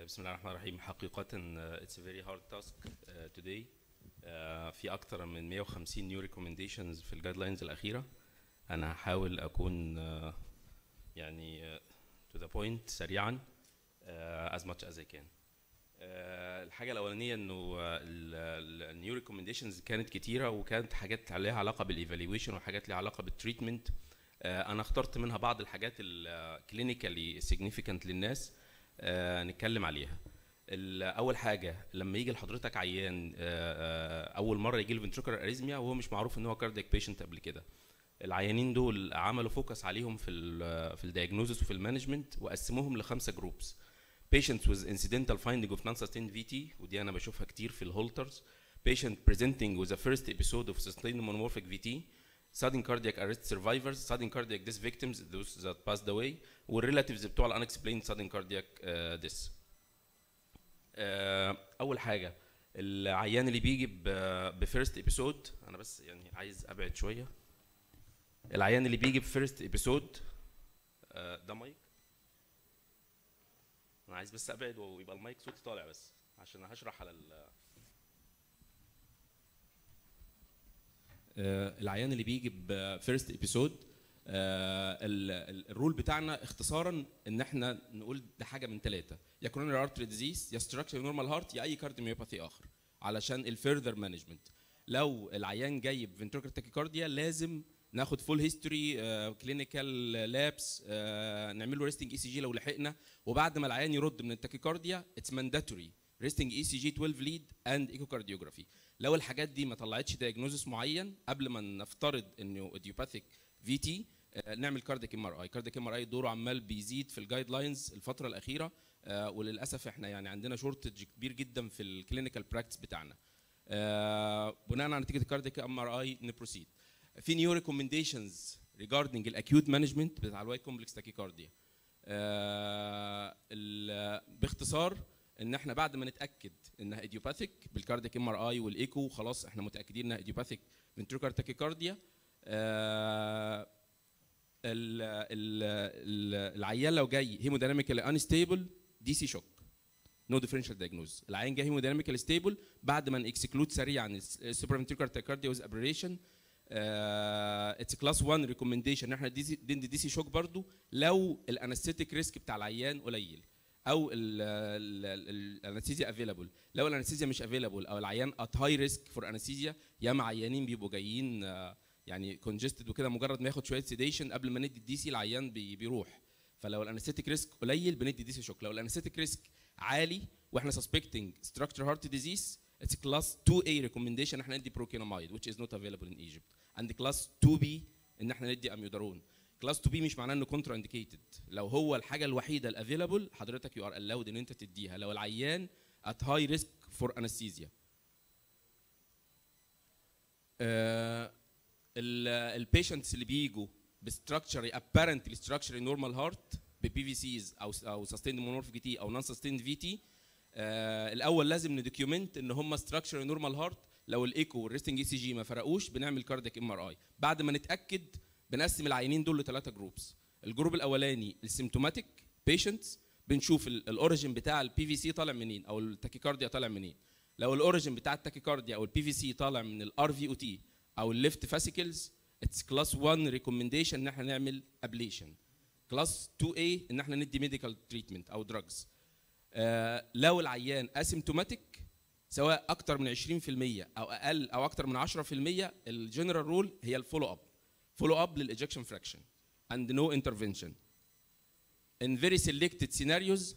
بسم الله الرحمن الرحيم حقيقة uh, it's a very hard task uh, today uh, في أكثر من 150 new recommendations في الجايد لاينز الأخيرة أنا هحاول أكون uh, يعني uh, to the point سريعا uh, as much as I can. Uh, الحاجة الأولانية إنه النيو ريكومنديشنز كانت كتيرة وكانت حاجات ليها علاقة بالإيفالويشن وحاجات ليها علاقة بالتريتمنت انا اخترت منها بعض الحاجات الكلينيكالي سيجنيفيكانت للناس آه نتكلم عليها اول حاجه لما يجي لحضرتك عيان آه اول مره يجي له فنتريكولار اريزميا وهو مش معروف ان هو كاردياك بيشنت قبل كده العيانين دول عملوا فوكس عليهم في ال في الدايجنوزس وفي المانجمنت وقسموهم لخمسه جروبس patients with incidental finding of non-sustained VT ودي انا بشوفها كتير في الهولترز patient presenting with a first episode of sustained monomorphic VT sudden cardiac arrest survivors, sudden cardiac death victims, those that passed away, والريلاتيفز بتوع ال unexplained sudden cardiac uh, death. Uh, أول حاجة العيان اللي بيجي بفيرست ابيسود أنا بس يعني عايز أبعد شوية. العيان اللي بيجي بفيرست ابيسود uh, ده مايك. أنا عايز بس أبعد ويبقى المايك صوتي طالع بس عشان هشرح على ال آه العيان اللي بيجي بفيرست ابيسود آه الرول بتاعنا اختصارا ان احنا نقول ده حاجه من ثلاثه يا كورونري ارتري ديزيز يا ستراكشر نورمال هارت يا اي كارديوميوباثي اخر علشان الفيرذر مانجمنت لو العيان جاي بفنتريكر تاكيكارديا لازم ناخد فول هيستوري كلينيكال لابس نعمل له ريستنج اي سي جي لو لحقنا وبعد ما العيان يرد من التاكيكارديا اتس مانداتوري ريستنج اي سي جي 12 ليد اند ايكوكارديوجرافي لو الحاجات دي ما طلعتش دايجنوزس معين قبل ما نفترض انه اديوباثيك في تي نعمل كارديك ام ار اي كارديك ام ار اي دوره عمال بيزيد في الجايد لاينز الفتره الاخيره وللاسف احنا يعني عندنا شورتج كبير جدا في الكلينيكال براكتس بتاعنا بناء على نتيجه الكارديك ام ار اي نبروسيد في نيو ريكومنديشنز ريجاردنج الاكيوت مانجمنت بتاع الوايت كومبلكس تاكيكارديا باختصار ان احنا بعد ما نتاكد انها ايديوباثيك بالكارديك ام ار اي والايكو خلاص احنا متاكدين انها ايديوباثيك فنتريكولار تاكيكارديا آه ال ال ال العيان لو جاي هيموديناميكالي انستيبل دي سي شوك نو ديفرنشال دايجنوز العيان جاي هيموديناميكالي ستيبل بعد ما نكسكلود سريعا السوبر فنتريكولار تاكيكارديا ويز ابريشن اتس كلاس 1 ريكومنديشن ان احنا ندي دي سي شوك برضو لو الانستيتيك ريسك بتاع العيان قليل او الانستيزيا افيلابل لو الانستيزيا مش افيلابل او العيان ات هاي ريسك فور انستيزيا ياما عيانين بيبقوا جايين يعني كونجستد وكده مجرد ما ياخد شويه سيديشن قبل ما ندي الدي سي العيان بي بيروح فلو الانستيتيك ريسك قليل بندي دي سي شوك لو الانستيتيك ريسك عالي واحنا سسبكتنج ستراكشر هارت ديزيز اتس كلاس 2 a ريكومنديشن احنا ندي بروكينامايد which is not available in Egypt and كلاس 2 b ان احنا ندي اميودارون كلاس 2 بي مش معناه انه كونترا انديكيتد لو هو الحاجه الوحيده الافيلابل حضرتك يو ار الاود ان انت تديها لو العيان ات هاي ريسك فور انستيزيا البيشنتس اللي بيجوا بستراكشري ابارنتلي ستراكشري نورمال هارت ببي في سيز او او سستيند مونورفيك تي او نون سستيند في تي الاول لازم ندوكيومنت ان هم ستراكشري نورمال هارت لو الايكو والريستنج اي سي جي ما فرقوش بنعمل كاردياك ام ار اي بعد ما نتاكد بنقسم العيانين دول لثلاثه جروبس الجروب الاولاني السيمتوماتيك بيشنتس بنشوف الاوريجن بتاع البي في سي طالع منين او التاكيكارديا طالع منين لو الاوريجن بتاع التاكيكارديا او البي في سي طالع من الار في او تي او الليفت فاسيكلز اتس كلاس 1 ريكومنديشن ان احنا نعمل ابليشن كلاس 2 a ان احنا ندي ميديكال تريتمنت او دراجز آه لو العيان اسيمتوماتيك سواء اكتر من 20% او اقل او اكتر من 10% الجنرال رول هي الفولو اب follow up للاجكشن fraction and no intervention. In very selected scenarios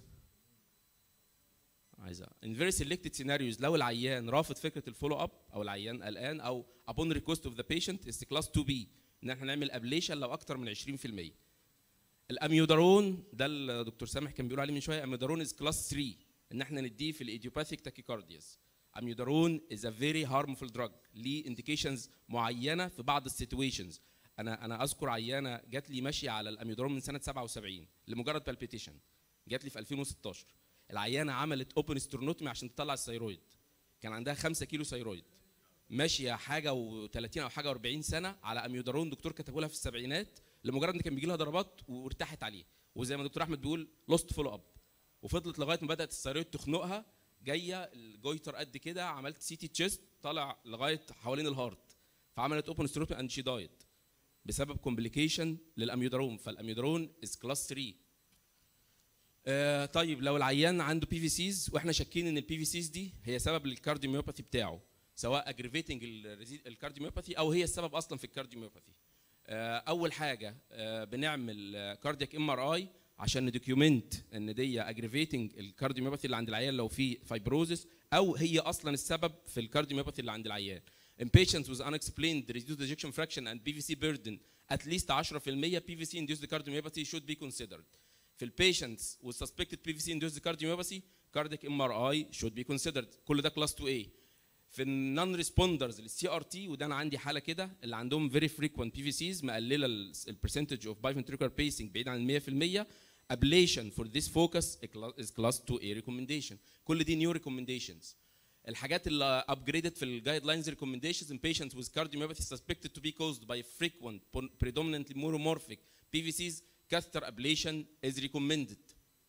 عايزة in very selected scenarios لو العيان رافض فكرة الفولو اب أو العيان قلقان أو upon request of the patient is class 2B إن احنا نعمل ابليشن لو أكتر من 20%. الاميودارون ده الدكتور سامح كان بيقول عليه من شوية اميودارون is class 3 إن احنا نديه في الايديوباثيك تاكيكاردياس. اميودارون is a very harmful drug ليه indications معينة في بعض السيتويشنز انا انا اذكر عيانه جات لي ماشيه على الاميودرون من سنه 77 لمجرد بالبيتيشن جات لي في 2016 العيانه عملت اوبن سترنوتمي عشان تطلع الثيرويد كان عندها 5 كيلو ثيرويد ماشيه حاجه و30 او حاجه و40 سنه على اميودرون دكتور كتبه لها في السبعينات لمجرد ان كان بيجي لها ضربات وارتاحت عليه وزي ما دكتور احمد بيقول لوست فولو اب وفضلت لغايه ما بدات الثيرويد تخنقها جايه الجويتر قد كده عملت سي تي تشيست طالع لغايه حوالين الهارت فعملت اوبن ستروب اند شي دايت بسبب كومبليكيشن للاميودرون فالاميودرون از كلاس 3 آه طيب لو العيان عنده بي في سيز واحنا شاكين ان البي في سيز دي هي سبب للكارديوميوباثي بتاعه سواء اجريفيتنج الكارديوميوباثي او هي السبب اصلا في الكارديوميوباثي آه اول حاجه آه بنعمل كاردياك ام ار اي عشان ندوكيومنت ان دي اجريفيتنج الكارديوميوباثي اللي عند العيان لو في فايبروزس او هي اصلا السبب في الكارديوميوباثي اللي عند العيان in patients with unexplained reduced ejection fraction and PVC burden at least 10% PVC induced cardiomyopathy should be considered. في ال patients with suspected PVC induced cardiomyopathy cardiac MRI should be considered. كل ده class 2A. في النون ريسبوندرز للسي ار تي وده انا عندي حاله كده اللي عندهم very frequent PVCs مقلله البرسنتج اوف biventricular pacing بعيد عن 100% ablation for this focus is class 2A recommendation. كل دي new recommendations. الحاجات اللي upgraded في الجايد لاينز recommendations in patients with cardiomyopathy suspected to be caused by frequent predominantly monomorphic PVCs catheter ablation is recommended.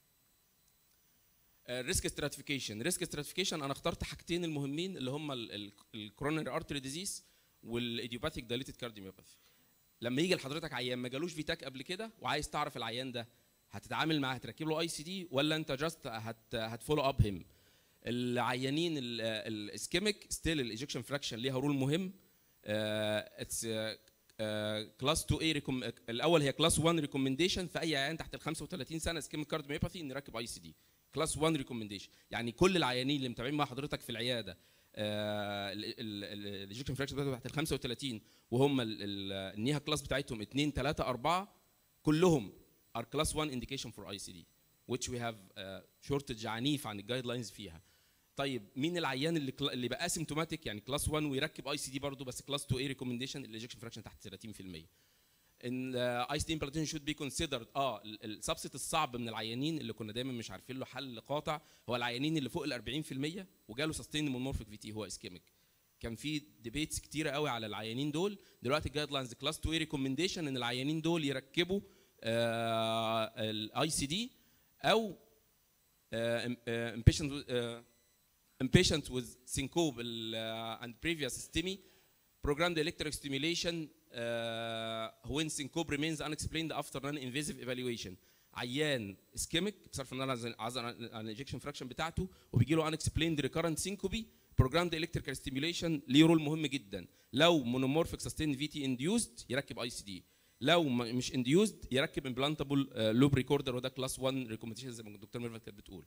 ريسك ستراتيفيكيشن ريسك ستراتيفيكيشن انا اخترت حاجتين المهمين اللي هم الكورونري ارتري ديزيز والايديوباثيك دايليتد كارديوميوباثي لما يجي لحضرتك عيان ما جالوش فيتاك قبل كده وعايز تعرف العيان ده هتتعامل معاه هتركب له اي سي دي ولا انت جاست هت هتفولو اب هيم العيانين الاسكيميك ستيل الايجكشن فراكشن ليها رول مهم اتس كلاس 2 اي الاول هي كلاس 1 ريكومنديشن في اي عيان تحت ال 35 سنه اسكيميك كارديوميوباثي نركب اي سي دي كلاس 1 ريكومنديشن يعني كل العيانين اللي متابعين مع حضرتك في العياده الايجكشن فراكشن بتاعتهم تحت ال 35 وهم النيها كلاس بتاعتهم 2 3 4 كلهم are class 1 indication for ICD which we have uh, shortage عنيف عن الجايد لاينز فيها طيب مين العيان اللي كلا اللي بقى اسيمتوماتيك يعني كلاس 1 ويركب اي سي دي برضه بس كلاس 2 اي ريكومنديشن الايجكشن فراكشن تحت 30% ان اي سي دي امبلانتيشن شود بي كونسيدرد اه السبست الصعب من العيانين اللي كنا دايما مش عارفين له حل قاطع هو العيانين اللي فوق ال 40% وجاله سستين مونورفيك في تي هو اسكيميك كان في ديبيتس كتيره قوي على العيانين دول دلوقتي الجايد لاينز كلاس 2 ريكومنديشن ان العيانين دول يركبوا الاي سي دي او impatient impatient with syncope uh, and previous STEMI programmed electric stimulation uh, when syncope remains unexplained after non-invasive evaluation عيان اسكيميك بصرف النظر عن الايجكشن فراكشن بتاعته وبيجي له unexplained recurrent syncope programmed electrical stimulation ليه رول مهم جدا لو monomorphic sustained VT induced يركب اي سي دي لو مش انديوزد يركب امبلانتابل لوب ريكوردر وده كلاس 1 ريكومنديشن زي ما الدكتور ميرفت كانت بتقول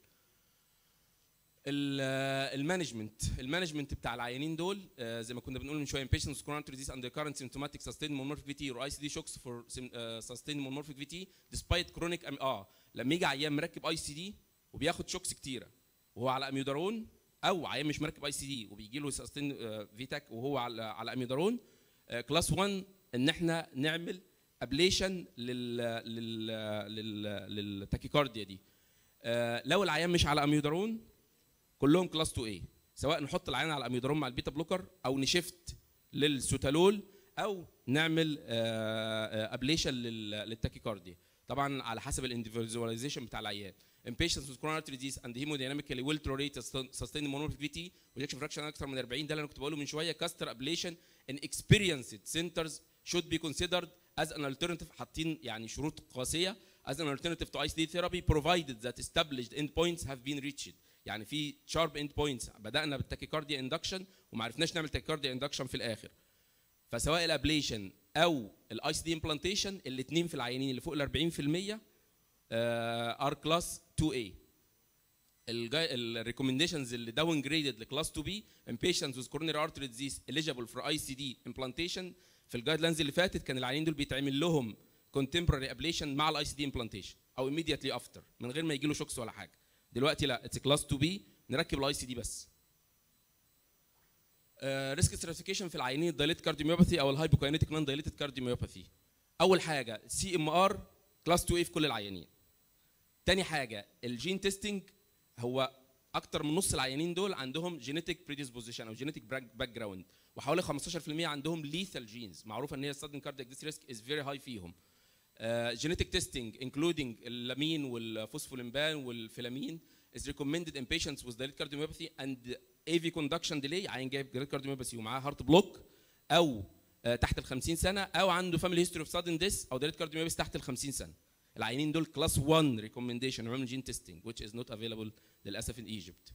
المانجمنت المانجمنت بتاع العيانين دول زي ما كنا بنقول من شويه patients with chronic disease under current symptomatic sustained monomorphic VT or ICD shocks for sustained monomorphic VT despite chronic اه لما يجي عيان مركب اي سي دي وبياخد شوكس كتيره وهو على اميودارون او عيان مش مركب اي سي دي وبيجي له سستين فيتاك وهو على على اميودارون كلاس 1 ان احنا نعمل ابليشن لل لل لل للتاكيكارديا دي آه لو العيان مش على اميودارون كلهم كلاس 2 a سواء نحط العيان على اميودارون مع البيتا بلوكر او نشفت للسوتالول او نعمل ابليشن للتاكيكارديا طبعا على حسب الانديفيدواليزيشن بتاع العيان in patients with coronary artery disease and hemodynamically well tolerated sustained monomorphic VT rejection fraction اكثر من 40 ده اللي انا كنت بقوله من شويه كاستر ablation in experienced centers should be considered as an alternative حاطين يعني شروط قاسيه as an alternative to ICD therapy provided that established endpoints have been reached يعني في sharp endpoints بدانا بالتاكيكارديا اندكشن وما عرفناش نعمل تاكيكارديا اندكشن في الاخر فسواء الابليشن او الاي سي دي امبلانتيشن الاثنين في العيانين اللي فوق ال 40% ار كلاس 2 a الريكومنديشنز اللي داون جريدد لكلاس 2 b in patients with coronary artery disease eligible for ICD implantation في الجايد لاينز اللي فاتت كان العيانين دول بيتعمل لهم contemporary ablation مع الاي سي دي امبلانتيشن او immediately after من غير ما يجي له شوكس ولا حاجه دلوقتي لا اتس كلاس 2 بي نركب الاي سي دي بس ريسك ستراتيفيكيشن في العيانين الدايليت كارديوميوباثي او الهايبوكاينيتيك نون دايليتد كارديوميوباثي اول حاجه سي ام ار كلاس 2 اي في كل العيانين تاني حاجه الجين تيستنج هو اكتر من نص العيانين دول عندهم جينيتك بريديسبوزيشن او جينيتك باك جراوند وحوالي 15% عندهم ليثال جينز معروف ان هي السادن كاردياك ديس ريسك از فيري هاي فيهم genetic testing including اللامين والفوسفوليمبان والفيلامين is recommended in patients with dilated cardiomyopathy and AV conduction delay عين جايب dilated cardiomyopathy ومعاه هارت بلوك او آه، تحت ال 50 سنه او عنده فاميلي هيستوري اوف sudden death او dilated cardiomyopathy تحت ال 50 سنه العينين دول كلاس 1 ريكومنديشن عملوا جين تيستنج which is not available للاسف in Egypt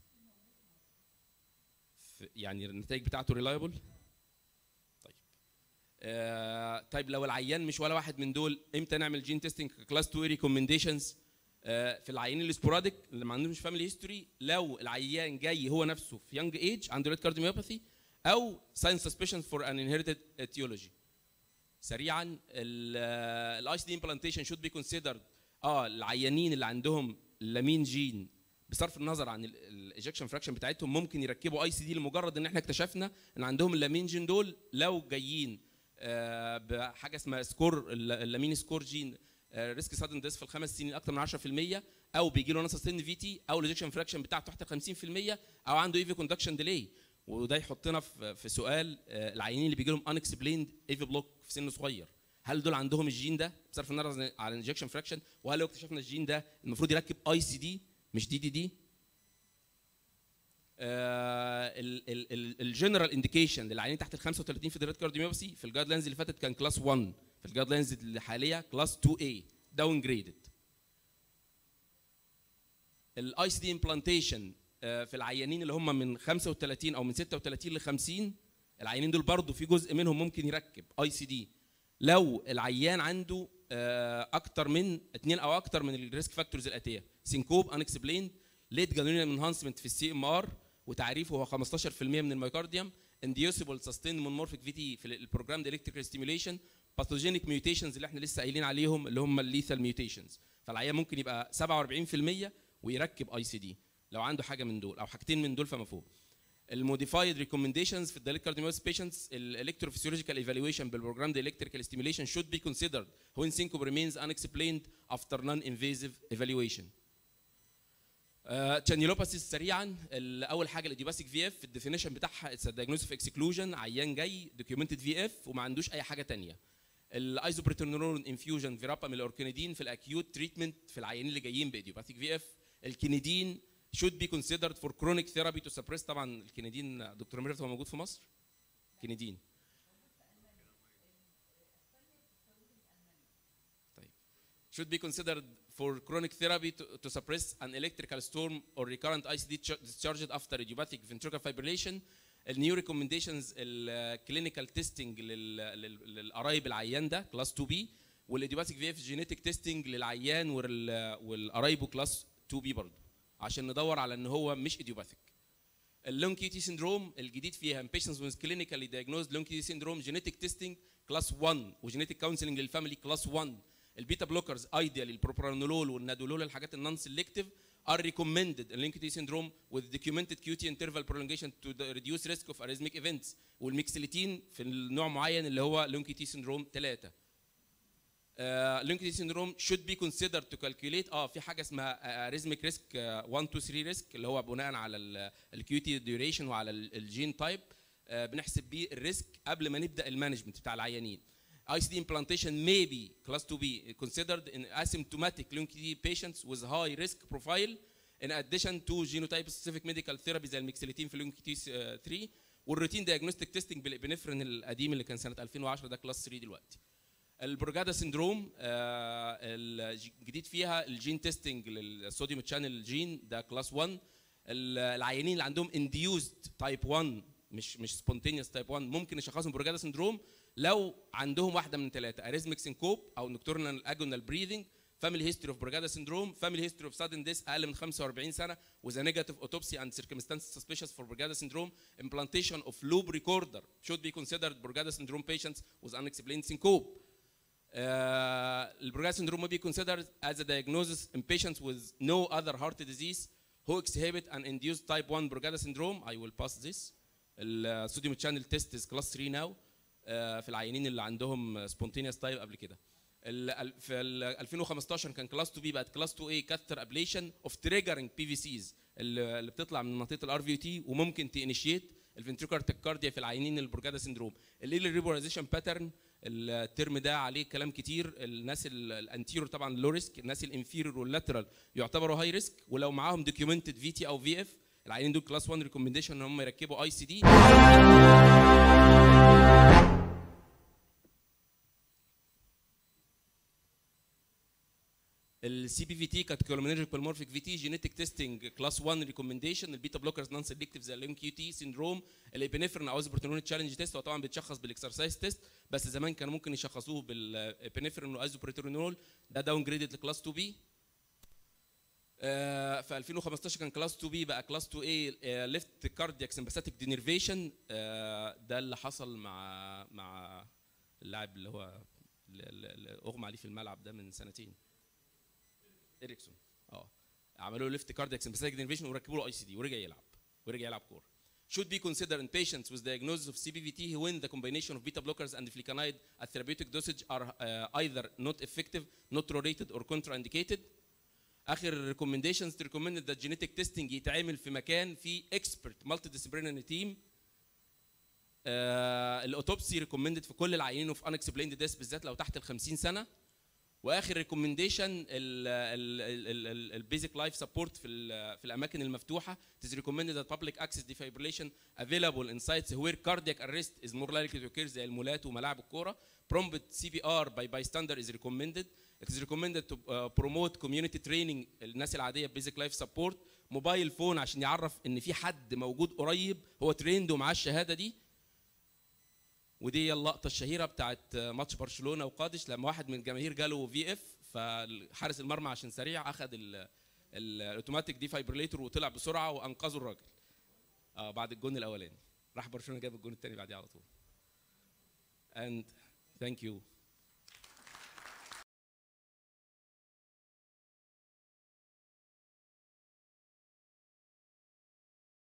ف- يعني النتائج بتاعته ريلايبل طيب آه طيب لو العيان مش ولا واحد من دول امتى نعمل جين تيستنج كلاس 2 ريكومنديشنز آه في العيانين السبوراديك اللي ما عندهمش فاميلي هيستوري لو العيان جاي هو نفسه في يونج ايج عنده ريد كارديوميوباثي او ساين سسبشن فور ان انهيرتد اتيولوجي سريعا الاي سي دي امبلانتيشن شود بي كونسيدرد اه العيانين اللي عندهم لامين جين بصرف النظر عن الايجكشن فراكشن بتاعتهم ممكن يركبوا اي سي دي لمجرد ان احنا اكتشفنا ان عندهم اللامين جين دول لو جايين آه، بحاجه اسمها سكور اللامين سكور جين ريسك سادن ديس في الخمس سنين اكتر من 10% او بيجي له نص سن في تي او الايجكشن فراكشن بتاعته تحت 50% او عنده ايفي كوندكشن ديلي وده يحطنا في في سؤال آه، العيانين اللي بيجي لهم انكسبليند ايفي بلوك في سن صغير هل دول عندهم الجين ده بصرف النظر على الانجكشن فراكشن وهل لو اكتشفنا الجين ده المفروض يركب اي سي دي مش دي دي دي الجنرال انديكيشن للعيانين تحت ال 35 في درجه كارديوميوباثي في الجايد لاينز اللي فاتت كان كلاس 1 في الجايد لاينز الحاليه كلاس 2 a داون جريدد الاي سي دي امبلانتيشن في العيانين اللي هم من 35 او من 36 ل 50 العيانين دول برضو في جزء منهم ممكن يركب اي سي دي لو العيان عنده آه، اكتر من اثنين او اكتر من الريسك فاكتورز الاتيه سينكوب انكسبليند ليت جانونيال انهانسمنت في السي ام ار وتعريفه هو 15% من الميوكارديوم انديوسيبل سستين مونمورفيك في تي في البروجرام الكتريكال ستيميوليشن باثوجينيك ميوتيشنز اللي احنا لسه قايلين عليهم اللي هم الليثال ميوتيشنز فالعيان ممكن يبقى 47% ويركب اي سي دي لو عنده حاجه من دول او حاجتين من دول فما فوق الموديفايد ريكومنديشنز في الدايليت كارديوميوس بيشنتس الالكتروفيسيولوجيكال ايفالويشن بالبروجرام the electrical stimulation should be considered when syncope remains unexplained after non-invasive evaluation. تشانيلوباسيس سريعا ال- اول حاجه الايديوباثيك في اف الديفينيشن بتاعها اتس دايجنوستيك اكسكلوجن عيان جاي دوكيومنتد في اف وما عندوش اي حاجه ثانيه الايزوبريتونورون انفيوجن فيرابا من الاوركينيدين في الاكيوت تريتمنت في العيانين اللي جايين بايديوباثيك في اف الكينيدين should be considered for chronic therapy to suppress طبعا الكينيدين دكتور ميرت هو موجود في مصر كينيدين طيب should be considered for chronic therapy to, to suppress an electrical storm or recurrent ICD ch- discharged after idiopathic ventricular fibrillation النيو ريكومنديشنز الكلينيكال تيستنج للقرايب العيان ده كلاس 2 بي والايديوباثيك في اف جينيتك تيستنج للعيان وال- والقرايبه كلاس 2 بي برضه عشان ندور على ان هو مش ايديوباثيك اللونج كي تي سيندروم الجديد فيها in patients with clinically diagnosed long QT syndrome genetic testing class 1 وجينيتك كونسلنج للفاميلي كلاس 1 البيتا بلوكرز ايديال البروبرانولول والنادولول الحاجات النون سيلكتيف are recommended in LinkedIn syndrome with documented QT interval prolongation to the reduce risk of arrhythmic events والميكسليتين في النوع معين اللي هو لونج تي سيندروم 3 لونج تي سيندروم should be considered to calculate اه في حاجه اسمها arrhythmic risk آه، 1 2 3 risk اللي هو بناء على الكيو تي ديوريشن وعلى الجين تايب بنحسب بيه الريسك قبل ما نبدا المانجمنت بتاع العيانين ICD implantation may be class 2B considered in asymptomatic LUNKD patients with high risk profile in addition to genotype specific medical therapy زي الميكسليتين في LUNKD 3 والروتين diagnostic testing بالابنفرين القديم اللي كان سنه 2010 ده كلاس 3 دلوقتي. البروجادا سيندروم آه، الجديد فيها الجين تيستنج للصوديوم تشانل جين ده كلاس 1 ال- العيانين اللي عندهم انديوزد تايب 1 مش مش سبونتينيوس تايب 1 ممكن نشخصهم بروجادا سيندروم لو عندهم واحده من ثلاثه اريزميك سينكوب او نكتورنال اجونال بريذنج فاميلي هيستوري اوف بروجادا سيندروم فاميلي هيستوري اوف سادن ديس اقل من 45 سنه وذا نيجاتيف اوتوبسي اند circumstances suspicious for Brugada syndrome implantation of loop recorder should be considered Brugada syndrome patients with unexplained syncope البروجادا syndrome may be considered as a diagnosis in patients with no other heart disease who exhibit an induced type 1 Brugada syndrome I will pass this السوديوم channel test is class 3 now آه، في العيانين اللي عندهم spontaneous type قبل كده ال- ال- في ال 2015 كان كلاس 2 بي بقت كلاس 2 اي كاثر ابليشن اوف تريجرنج بي في سيز اللي بتطلع من منطقه الار في تي وممكن تانيشيت الفنتريكولار تكارديا في العيانين البروجادا سيندروم اللي الريبولايزيشن باترن الترم ده عليه كلام كتير الناس الانتيرور طبعا لو ريسك الناس الانفيرور واللاترال يعتبروا هاي ريسك ولو معاهم دوكيومنتد في تي او في اف العيانين دول كلاس 1 ريكومنديشن ان هم يركبوا اي سي دي السي بي في تي كانت كولومينرجيك بالمورفيك في تي جينيتك تيستنج كلاس 1 ريكومنديشن البيتا بلوكرز نون سيلكتيف زي الام كيو تي سيندروم الابنفرين او ايزوبروتينول تشالنج تيست هو طبعا بيتشخص بالاكسرسايز تيست بس زمان كانوا ممكن يشخصوه بالابنفرين وايزوبروتينول ده داون جريدد لكلاس 2 بي في 2015 كان كلاس 2 بي بقى كلاس 2 اي ليفت كاردياك سمباثيك دينيرفيشن ده اللي حصل مع مع اللاعب اللي هو اللي اغمى عليه في الملعب ده من سنتين اريكسون اه عملوا له ليفت كاردياك سمباثيك دينيرفيشن وركبوا له اي سي دي ورجع يلعب ورجع يلعب كوره should be considered in patients with diagnosis of CPVT when the combination of beta blockers and flecainide at therapeutic dosage are uh, either not effective, not tolerated or contraindicated. اخر recommendations to recommend that genetic testing يتعمل في مكان فيه expert multidisciplinary team آه الاوتوبسي ريكومندد في كل العيانين اوف unexplained death بالذات لو تحت ال 50 سنه واخر ريكومنديشن البيزك لايف سبورت في في الاماكن المفتوحه it is recommended that public access defibrillation available in sites where cardiac arrest is more likely to occur زي المولات وملاعب الكوره prompt CPR by bystander is recommended it is recommended to uh, promote community training الناس العاديه بيزك لايف سبورت موبايل فون عشان يعرف ان في حد موجود قريب هو تريند ومعاه الشهاده دي ودي اللقطه الشهيره بتاعت ماتش برشلونه وقادش لما واحد من الجماهير جاله في اف فحارس المرمى عشان سريع اخذ الاوتوماتيك دي فايبريليتور وطلع بسرعه وانقذوا الراجل اه بعد الجون الاولاني راح برشلونه جاب الجون الثاني بعديه على طول and thank you